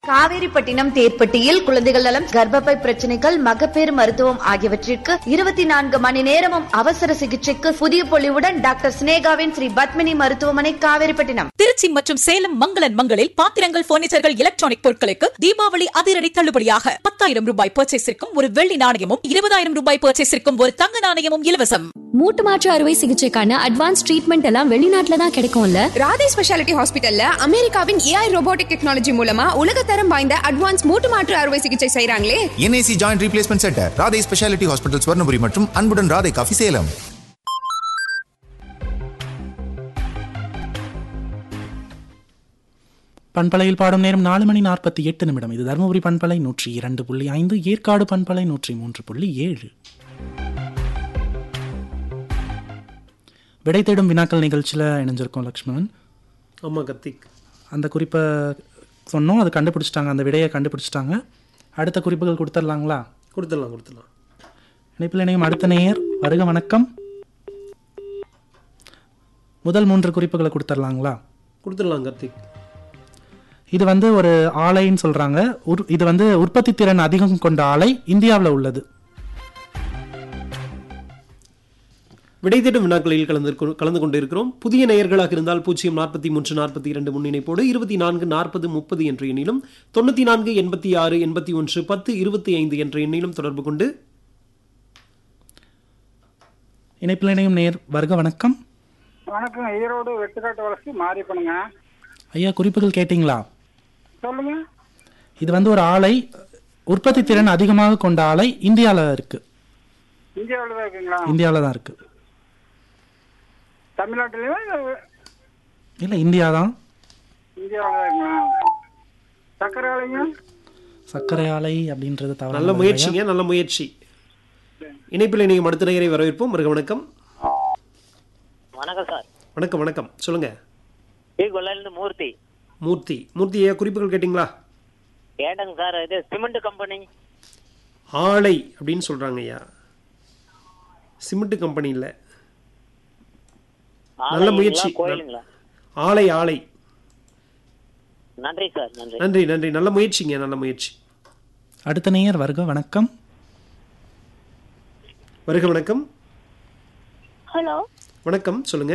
காவேரிப்பட்டினம் தேர்ப்பட்டியில் குழந்தைகள் நலம் கர்ப்பப்பை பிரச்சனைகள் மகப்பேறு மருத்துவம் ஆகியவற்றிற்கு இருபத்தி நான்கு மணி நேரமும் அவசர சிகிச்சைக்கு புதிய பொலிவுடன் டாக்டர் சினேகாவின் ஸ்ரீ பத்மினி மருத்துவமனை காவேரிப்பட்டினம் திருச்சி மற்றும் சேலம் மங்களன் மங்களில் பாத்திரங்கள் பர்னிச்சர்கள் எலக்ட்ரானிக் பொருட்களுக்கு தீபாவளி அதிரடி தள்ளுபடியாக பத்தாயிரம் ரூபாய் பர்ச்சேஸிற்கும் ஒரு வெள்ளி நாணயமும் இருபதாயிரம் ரூபாய் பர்ச்சேஸிற்கும் ஒரு தங்க நாணயமும் இலவசம் மூட்டு மாற்று அறுவை சிகிச்சைக்கான அட்வான்ஸ் ட்ரீட்மெண்ட் எல்லாம் வெளிநாட்டுல தான் கிடைக்கும்ல ராதே ஸ்பெஷாலிட்டி ஹாஸ்பிட்டல்ல அமெரிக்காவின் ஏஐ ரோபோட்டிக் டெக்னாலஜி மூலமா உலகத்தரம் வாய்ந்த அட்வான்ஸ் மூட்டு மாற்று அறுவை சிகிச்சை செய்றாங்களே NIC joint replacement centre Radhai speciality hospital Swarnapuri மற்றும் அன்புடன் ராதை காஃபி சேலம் பண்பலையில் பாடும் நேரம் நாலு மணி நாற்பத்தி எட்டு நிமிடம் இது தருமபுரி பண்பலை நூற்றி இரண்டு புள்ளி ஐந்து ஏற்காடு பண்பலை நூற்றி மூன்று புள்ளி ஏழு விடை தேடும் வினாக்கள் நிகழ்ச்சியில் இணைஞ்சிருக்கோம் லக்ஷ்மணன் ஆமாம் கத்திக் அந்த குறிப்பை சொன்னோம் அது கண்டுபிடிச்சிட்டாங்க அந்த விடையை கண்டுபிடிச்சிட்டாங்க அடுத்த குறிப்புகள் கொடுத்துடலாங்களா கொடுத்துடலாம் கொடுத்துடலாம் இணைப்பில் இணையும் அடுத்த நேயர் வருக வணக்கம் முதல் மூன்று குறிப்புகளை கொடுத்துடலாங்களா கொடுத்துடலாம் கத்திக் இது வந்து ஒரு ஆலைன்னு சொல்றாங்க உர்- இது வந்து உற்பத்தி திறன் அதிகம் கொண்ட ஆலை இந்தியாவில் உள்ளது விடை தேடும் வினாக்களில் கலந்து கலந்து கொண்டு இருக்கிறோம் புதிய நேயர்களாக இருந்தால் பூஜ்ஜியம் நாற்பத்தி மூன்று நாற்பத்தி இரண்டு முன்னிணைப்போடு இருபத்தி நான்கு நாற்பது முப்பது என்ற எண்ணிலும் தொண்ணூற்றி நான்கு எண்பத்தி ஆறு எண்பத்தி ஒன்று பத்து இருபத்தி ஐந்து என்ற எண்ணிலும் தொடர்பு கொண்டு இணைப்பில் இணையும் நேர் வருக வணக்கம் வணக்கம் ஈரோடு வெட்டுக்காட்டு வளர்ச்சி மாறி பண்ணுங்க ஐயா குறிப்புகள் கேட்டிங்களா சொல்லுங்க இது வந்து ஒரு ஆலை உற்பத்தி திறன் அதிகமாக கொண்ட ஆலை இந்தியாவில் இருக்கு இந்தியாவில் தான் இருக்குங்களா இந்தியாவில் தான் இருக்கு தமிழ்நாட்டிலையும் இல்லை இந்தியா தான் இந்தியாவில் தான் இருக்குங்களா சக்கரை ஆலைங்க சர்க்கரை ஆலை அப்படின்றது தவறு நல்ல முயற்சிங்க நல்ல முயற்சி இணைப்பில் இணையும் அடுத்த நேயரை வரவேற்போம் வருக வணக்கம் வணக்கம் சார் வணக்கம் வணக்கம் சொல்லுங்க டி கொள்ளையிலிருந்து மூர்த்தி மூர்த்தி மூர்த்தி ஐயா குறிப்புகள் கேட்டிங்களா கேட்டங்க சார் இது சிமெண்ட் கம்பெனி ஆலை அப்படின்னு சொல்றாங்க ஐயா சிமெண்ட் கம்பெனி இல்ல நல்ல முயற்சி கோயிலுங்களா ஆலை ஆலை நன்றி சார் நன்றி நன்றி நன்றி நல்ல முயற்சிங்க நல்ல முயற்சி அடுத்த நேயர் வருக வணக்கம் வருக வணக்கம் ஹலோ வணக்கம் சொல்லுங்க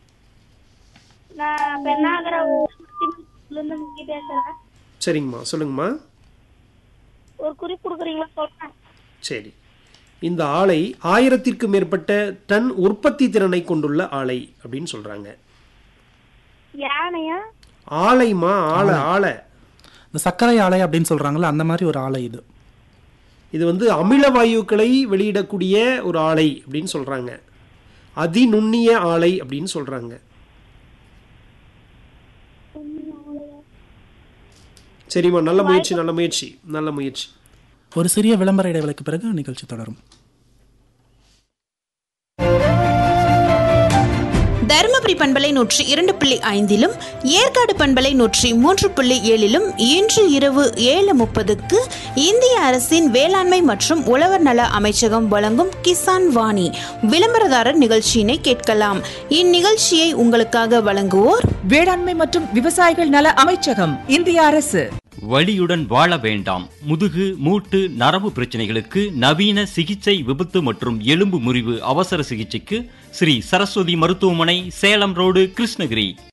நான் பெண்ணாகரம்லேருந்து முக்கி பேசுறேன் சரிங்கம்மா சொல்லுங்கம்மா ஒரு குறிப்பு கொடுக்குறீங்களா சொல்றேன் சரி இந்த ஆலை ஆயிரத்திற்கு மேற்பட்ட டன் உற்பத்தி திறனை கொண்டுள்ள ஆலை அப்படின்னு சொல்றாங்க யானையா ஆலைமா ஆலை ஆலை இந்த சர்க்கரை ஆலை அப்படின்னு சொல்றாங்கல்ல அந்த மாதிரி ஒரு ஆலை இது இது வந்து அமில வாயுக்களை வெளியிடக்கூடிய ஒரு ஆலை அப்படின்னு சொல்றாங்க அதிநுண்ணிய ஆலை அப்படின்னு சொல்றாங்க சரிம்மா நல்ல முயற்சி நல்ல முயற்சி நல்ல முயற்சி ஒரு சிறிய விளம்பர இடைவேளைக்கு பிறகு நிகழ்ச்சி தொடரும் தருமபுரி பண்பலை நூற்றி இரண்டு புள்ளி ஐந்திலும் ஏற்காடு பண்பலை நூற்றி மூன்று புள்ளி ஏழிலும் இன்று இரவு ஏழு முப்பதுக்கு இந்திய அரசின் வேளாண்மை மற்றும் உழவர் நல அமைச்சகம் வழங்கும் கிசான் வாணி விளம்பரதாரர் நிகழ்ச்சியினை கேட்கலாம் இந்நிகழ்ச்சியை உங்களுக்காக வழங்குவோர் வேளாண்மை மற்றும் விவசாயிகள் நல அமைச்சகம் இந்திய அரசு வலியுடன் வாழ வேண்டாம் முதுகு மூட்டு நரம்பு பிரச்சனைகளுக்கு நவீன சிகிச்சை விபத்து மற்றும் எலும்பு முறிவு அவசர சிகிச்சைக்கு ஸ்ரீ சரஸ்வதி மருத்துவமனை சேலம் ரோடு கிருஷ்ணகிரி